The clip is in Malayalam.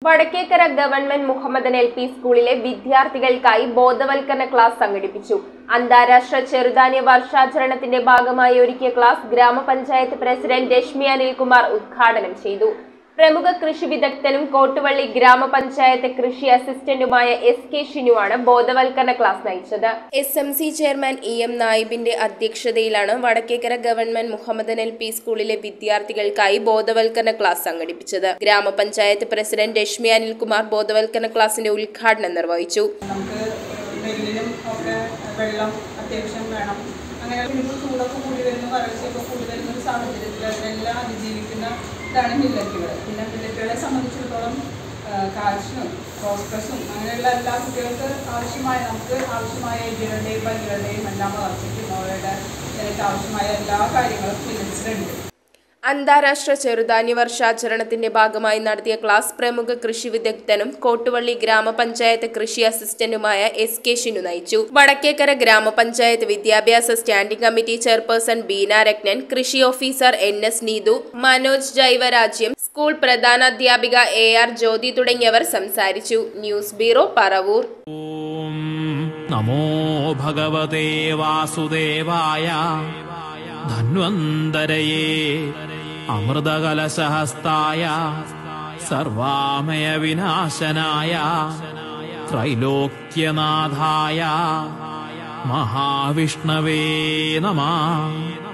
Vadakkekara government Muhammadan L P സ്കൂളിലെ വിദ്യാർത്ഥികൾക്കായി ബോധവൽക്കരണ ക്ലാസ് സംഘടിപ്പിച്ചു അന്താരാഷ്ട്ര ചെറുധാന്യ വർഷാചരണത്തിന്റെ ഭാഗമായി ഒരുക്കിയ ക്ലാസ് ഗ്രാമപഞ്ചായത്ത് പ്രസിഡന്റ് രശ്മി അനിൽകുമാർ ഉദ്ഘാടനം ചെയ്തു പ്രമുഖ കൃഷി വിദഗ്ധനും കോട്ടുവള്ളി ഗ്രാമപഞ്ചായത്ത് കൃഷി അസിസ്റ്റന്റുമായ എസ് കെ ഷിനുവാണ് ബോധവൽക്കരണ ക്ലാസ് നയിച്ചത് S M C chairman E M നായിബിന്റെ അധ്യക്ഷതയിലാണ് Vadakkekara government Muhammadan L P സ്കൂളിലെ വിദ്യാർത്ഥികൾക്കായി ബോധവൽക്കരണ ക്ലാസ് സംഘടിപ്പിച്ചത് ഗ്രാമപഞ്ചായത്ത് പ്രസിഡന്റ് രശ്മി അനിൽകുമാർ ബോധവൽക്കരണ ക്ലാസിന്റെ ഉദ്ഘാടനം നിർവഹിച്ചു നമുക്ക് നെല്ലിനും ഒക്കെ വെള്ളം അത്യാവശ്യം വേണം അങ്ങനെ ഇപ്പോൾ ചൂടൊക്കെ കൂടി വരുന്ന വരൾച്ചയൊക്കെ കൂടി വരുന്ന ഒരു സാഹചര്യത്തിൽ അതിനെല്ലാം അതിജീവിക്കുന്ന ഇതാണ് മില്ലറ്റുകൾ പിന്നെ മില്ലറ്റുകളെ സംബന്ധിച്ചിടത്തോളം കാൽഷ്യം ഫോസ്ഫറസും അങ്ങനെയുള്ള എല്ലാ കുട്ടികൾക്ക് ആവശ്യമായ നമുക്ക് ആവശ്യമായ എല്ലുകളുടെയും പല്ലുകളുടെയും എല്ലാം വളർച്ചയ്ക്കും അവരുടെ എനിക്ക് ആവശ്യമായ എല്ലാ കാര്യങ്ങളും മില്ലറ്റ്സിലുണ്ട് അന്താരാഷ്ട്ര ചെറുധാന്യ വർഷാചരണത്തിന്റെ ഭാഗമായി നടത്തിയ ക്ലാസ് പ്രമുഖ കൃഷി വിദഗ്ധനും കോട്ടുവള്ളി ഗ്രാമപഞ്ചായത്ത് കൃഷി അസിസ്റ്റന്റുമായ എസ് കെ ഷിനു നയിച്ചു വടക്കേക്കര ഗ്രാമപഞ്ചായത്ത് വിദ്യാഭ്യാസ standing committee chairperson Beena Ratnan കൃഷി officer N S Neethu Manoj ജൈവരാജ്യം സ്കൂൾ പ്രധാനാധ്യാപിക എ ആർ ജ്യോതി തുടങ്ങിയവർ സംസാരിച്ചു ന്യൂസ് ബ്യൂറോ പറവൂർ ഓം നമോ ഭഗവതേ വാസുദേവായ ധന്വന്തരയേ അമൃതകലശഹസ്തായ സർവാമയ വിനാശനായ ത്രൈലോക്യനാഥായ മഹാവിഷ്ണവേ നമ